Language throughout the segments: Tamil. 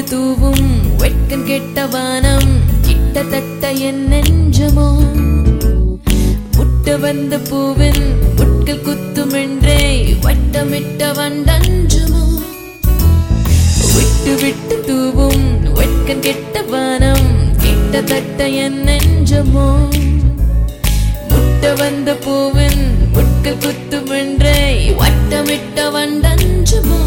தூவும் வெட்கம் கெட்ட வானம் கிட்டத்தட்ட என் நெஞ்சமோ முட்ட வந்த பூவின் முட்கள் குத்துமென்றே வட்டமிட்ட வண்டஞ்சுமோ விட்டு விட்டு தூவும் வெட்கம் கெட்ட வானம் கிட்டத்தட்ட என் நெஞ்சமோ முட்ட வந்த பூவின் முட்கள் குத்துமென்றே வட்டமிட்ட வண்டஞ்சுமோ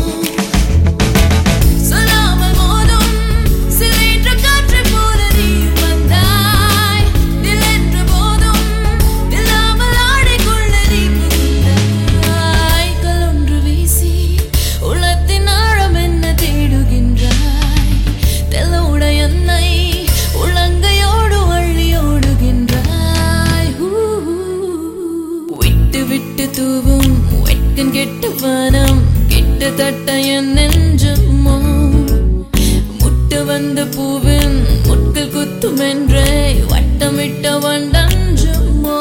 சொல்லாமல் மோதும் சிலைன்ற காற்றைப் போல நீ வந்தாய். நிலென்ற போதும் நில்லாமல் ஆடிக்கொள்ள நீ புகுந்தாய். கல்லொன்று வீசி உள்ளத்தின் ஆழம் என்ன தேடுகின்றாய் தெல்லோட என்னை உள்ளங்கையோடு அள்ளி ஓடுகின்றாய் ஊ. விட்டு விட்டு தூவும் வெட்கம் கெட்ட வானம் கிட்டத்தட்ட என் நெஞ்சமோ முட்டு வந்த பூவின் முட்கள் குத்துமென்றே வட்டமிட்ட வண்டஞ்சுமோ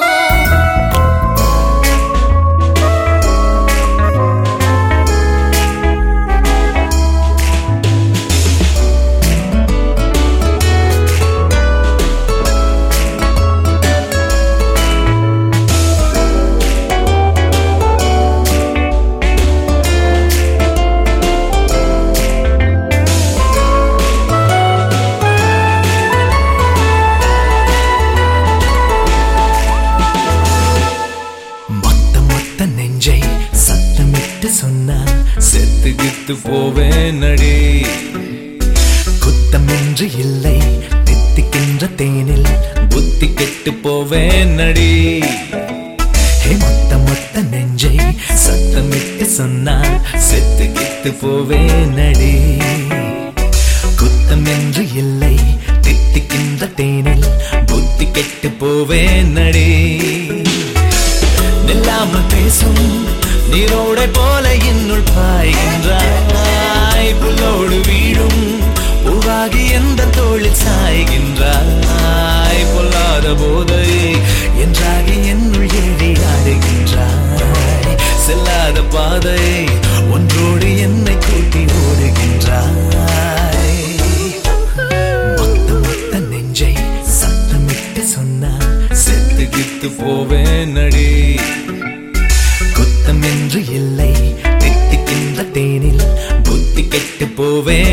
மொத்த மொத்த நெஞ்சை சத்தமிட்டு சொன்னால் செத்துக்கிட்டு போவேன் அடி குத்தமின்றி இல்லை தித்திக்கின்ற தேனில் புத்தி கெட்டு போவேன் அடி ஹே மொத்த மொத்த நெஞ்சை சத்தமிட்டு சொன்னால் செத்துக்கிட்டு போவேன் அடி குத்தமின்றி இல்லை தித்திக்கின்ற தேனில் புத்தி கெட்டு போவேன் அடி நில்லாமல் பேசும் நீரோடை போல இன்னுள் பாய்கின்றாய் புல்லோடு வீழும் பூவாகி எந்த தோளில் சாய்கின்றாய் பொல்லாத போதை என்றாகி என்னுள் ஏறி ஆடுகின்றாய் செல்லாத பாதை ஒன்றோடு என்னை கூட்டி ஓடுகின்றாய் மொத்த மொத்த நெஞ்சை சத்தமிட்டு சொன்னால் செத்துக்கிட்டு போவேன் அடி குத்தம் என்று இல்லை திட்டிக்கின்ற தேனில் புத்தி கெட்டு போவேன்